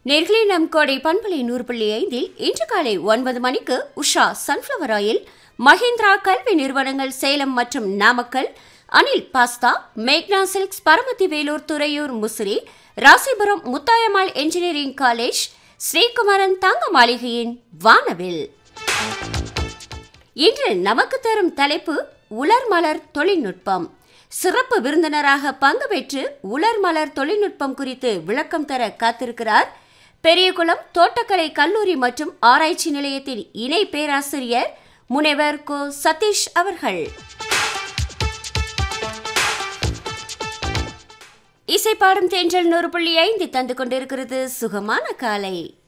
நேர்களே நம் கோடை பண்பலை நூறு புள்ளி ஐந்தில் இன்று காலை ஒன்பது மணிக்கு உஷா சன்ஃப்ளவர் ஆயில் மஹிந்திரா கல்வி நிறுவனங்கள் சேலம் மற்றும் நாமக்கல் அனில் பாஸ்தா மேக்னா silks Paramathi Velur Thuraiyur Musiri Rasipuram Muthayammal engineering college Srikumaran தங்க மாளிகையின் வானவில் இன்று நமக்கு தரும் தலைப்பு உலர் மலர் தொழில்நுட்பம் சிறப்பு விருந்தினராக பங்கு பெற்று உலர் மலர் தொழில்நுட்பம் குறித்து விளக்கம் தர காத்திருக்கிறார் பெரியகுளம் தோட்டக்கலை கல்லூரி மற்றும் ஆராய்ச்சி நிலையத்தின் இணை பேராசிரியர் முனைவர் கோ சதீஷ் அவர்கள் இசைப்பாடும் தேன்றல் நூறு புள்ளி ஐந்து தந்து கொண்டிருக்கிறது சுகமான காலை